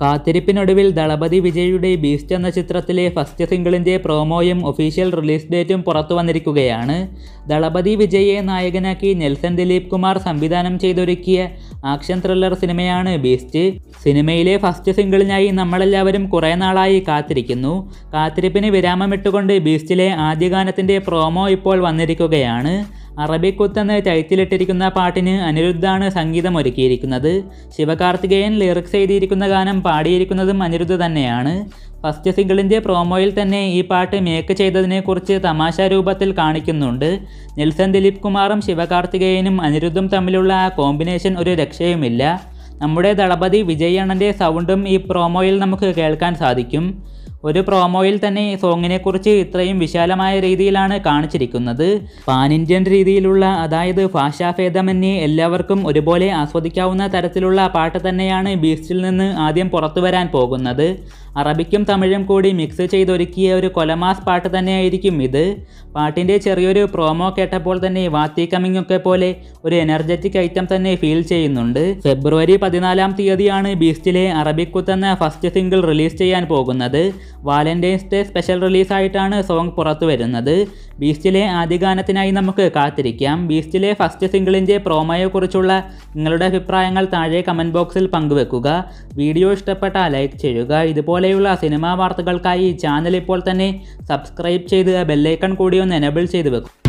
കാത്തിരിപ്പിനൊടുവിൽ ദളപതി വിജയുടെ ബീസ്റ്റ് എന്ന ചിത്രത്തിലെ ഫസ്റ്റ് സിംഗിളിൻ്റെ പ്രോമോയും ഒഫീഷ്യൽ റിലീസ് ഡേറ്റും പുറത്തു വന്നിരിക്കുകയാണ് ദളപതി വിജയെ നായകനാക്കി നെൽസൺ ദിലീപ് കുമാർ സംവിധാനം ചെയ്തൊരുക്കിയ ആക്ഷൻ ത്രില്ലർ സിനിമയാണ് ബീസ്റ്റ് സിനിമയിലെ ഫസ്റ്റ് സിംഗിളിനായി നമ്മളെല്ലാവരും കുറേ നാളായി കാത്തിരിക്കുന്നു കാത്തിരിപ്പിന് വിരാമമിട്ടുകൊണ്ട് ബീസ്റ്റിലെ ആദ്യ ഗാനത്തിൻ്റെ പ്രോമോ ഇപ്പോൾ വന്നിരിക്കുകയാണ് അറബിക്കുത്ത് എന്ന് ടൈറ്റിലിട്ടിരിക്കുന്ന പാട്ടിന് അനിരുദ്ധാണ് സംഗീതം ഒരുക്കിയിരിക്കുന്നത് ശിവകാർത്തികേയൻ ലിറിക്സ് എഴുതിയിരിക്കുന്ന ഗാനം പാടിയിരിക്കുന്നതും അനിരുദ്ധ് തന്നെയാണ് ഫസ്റ്റ് സിംഗിളിൻ്റെ പ്രോമോയിൽ തന്നെ ഈ പാട്ട് മേക്ക് ചെയ്തതിനെക്കുറിച്ച് തമാശ രൂപത്തിൽ കാണിക്കുന്നുണ്ട് നെൽസൺ ദിലീപ് കുമാറും ശിവകാർത്തികേയനും അനിരുദ്ധും തമ്മിലുള്ള ആ കോമ്പിനേഷൻ ഒരു രക്ഷയുമില്ല നമ്മുടെ ദളപതി വിജയ് അണ്ണൻ്റെ സൗണ്ടും ഈ പ്രോമോയിൽ നമുക്ക് കേൾക്കാൻ സാധിക്കും ഒരു പ്രോമോയിൽ തന്നെ സോങ്ങിനെക്കുറിച്ച് ഇത്രയും വിശാലമായ രീതിയിലാണ് കാണിച്ചിരിക്കുന്നത് പാൻ ഇന്ത്യൻ രീതിയിലുള്ള അതായത് ഭാഷാഭേദമന്യേ എല്ലാവർക്കും ഒരുപോലെ ആസ്വദിക്കാവുന്ന തരത്തിലുള്ള പാട്ട് തന്നെയാണ് ബീസ്റ്റിൽ നിന്ന് ആദ്യം പുറത്തു വരാൻ പോകുന്നത് അറബിക്കും തമിഴും കൂടി മിക്സ് ചെയ്തൊരുക്കിയ ഒരു കൊലമാസ് പാട്ട് തന്നെയായിരിക്കും ഇത് പാട്ടിൻ്റെ ചെറിയൊരു പ്രോമോ കേട്ടപ്പോൾ തന്നെ വാത്തി കമ്മിങ് ഒക്കെ പോലെ ഒരു എനർജറ്റിക് ഐറ്റം തന്നെ ഫീൽ ചെയ്യുന്നുണ്ട് ഫെബ്രുവരി പതിനാലാം തീയതിയാണ് ബീസ്റ്റിലെ അറബിക്കുത്ത് എന്ന ഫസ്റ്റ് സിംഗിൾ റിലീസ് ചെയ്യാൻ പോകുന്നത് വാലന്റൈൻസ് ഡേ സ്പെഷ്യൽ റിലീസായിട്ടാണ് സോങ് പുറത്തു വരുന്നത് ബീസ്റ്റിലെ ആദ്യ ഗാനത്തിനായി നമുക്ക് കാത്തിരിക്കാം ബീസ്റ്റിലെ ഫസ്റ്റ് സിംഗിളിൻ്റെ പ്രോമോയെക്കുറിച്ചുള്ള നിങ്ങളുടെ അഭിപ്രായങ്ങൾ താഴെ കമൻറ്റ് ബോക്സിൽ പങ്കുവെക്കുക വീഡിയോ ഇഷ്ടപ്പെട്ടാൽ ലൈക്ക് ചെയ്യുക ഇതുപോലെയുള്ള സിനിമാ വാർത്തകൾക്കായി ചാനൽ ഇപ്പോൾ തന്നെ സബ്സ്ക്രൈബ് ചെയ്ത് ബെല്ലൈക്കൺ കൂടി ഒന്ന് എനബിൾ ചെയ്ത് വെക്കും